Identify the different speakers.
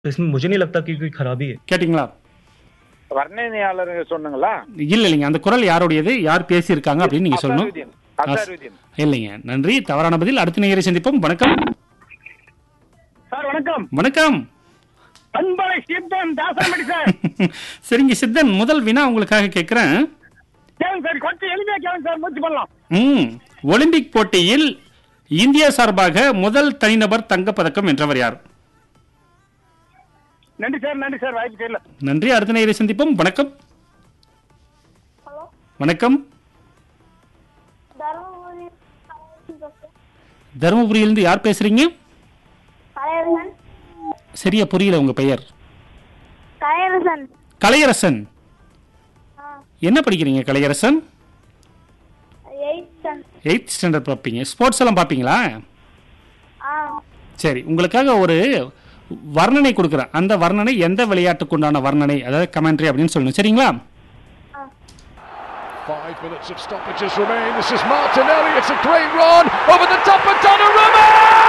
Speaker 1: इसमें मुझे नहीं लगता कि कोई खराबी है
Speaker 2: கேட்டிங்களா
Speaker 3: வர்ணனையாளர் சொன்னங்களா
Speaker 2: இல்ல இல்லைங்க அந்த குரல் யாருடையது யார் பேசியிருக்காங்க அப்படின்னு நீங்க சொல்லணும்
Speaker 3: அசாருதீன் அசாருதீன்
Speaker 2: இல்லைங்க நன்றி தவறான பதில் அடுத்த நேயரை சந்திப்போம் வணக்கம்
Speaker 4: சார் வணக்கம்
Speaker 2: வணக்கம்
Speaker 4: பண்பலை சித்தன் தாசனமடி சார்
Speaker 2: சரிங்க சித்தன் முதல் வினா உங்களுக்காக கேட்கிறேன்
Speaker 4: கேளுங்க சார் கொஞ்சம் எளிமையா கேளுங்க சார் முயற்சி பண்ணலாம்
Speaker 2: ம் ஒலிம்பிக் போட்டியில் இந்தியா சார்பாக முதல் தனிநபர் தங்கப்பதக்கம் வென்றவர் யார்
Speaker 4: நன்றி சார் நன்றி சார் வாய்ப்பு தெரியல
Speaker 2: நன்றி அடுத்த நேயரை சந்திப்போம் வணக்கம்
Speaker 5: ஹலோ
Speaker 2: வணக்கம்
Speaker 5: தருமபுரி
Speaker 2: தருமபுரியிலிருந்து யார் பேசுறீங்க
Speaker 5: கலையரசன்
Speaker 2: சரியா புரியல உங்க பெயர்
Speaker 5: கலையரசன்
Speaker 2: கலையரசன்
Speaker 5: ஆ
Speaker 2: என்ன படிக்கிறீங்க Kalaiyarasan
Speaker 5: eight stand
Speaker 2: eighth standard பார்ப்பீங்க ஸ்போர்ட்ஸ் எல்லாம் பார்ப்பீங்களா
Speaker 5: ஆ
Speaker 2: சரி உங்களுக்காக ஒரு வர்ணனை கொடுக்குறேன் அந்த வர்ணனை எந்த விளையாட்டுக்கு உண்டான வர்ணனை அதாவது கமெண்ட்ரி அப்படின்னு சொல்லணும் சரிங்களா
Speaker 6: Five minutes of stoppages remain. This is Martinelli. It's a great run over the top of Donnarumma.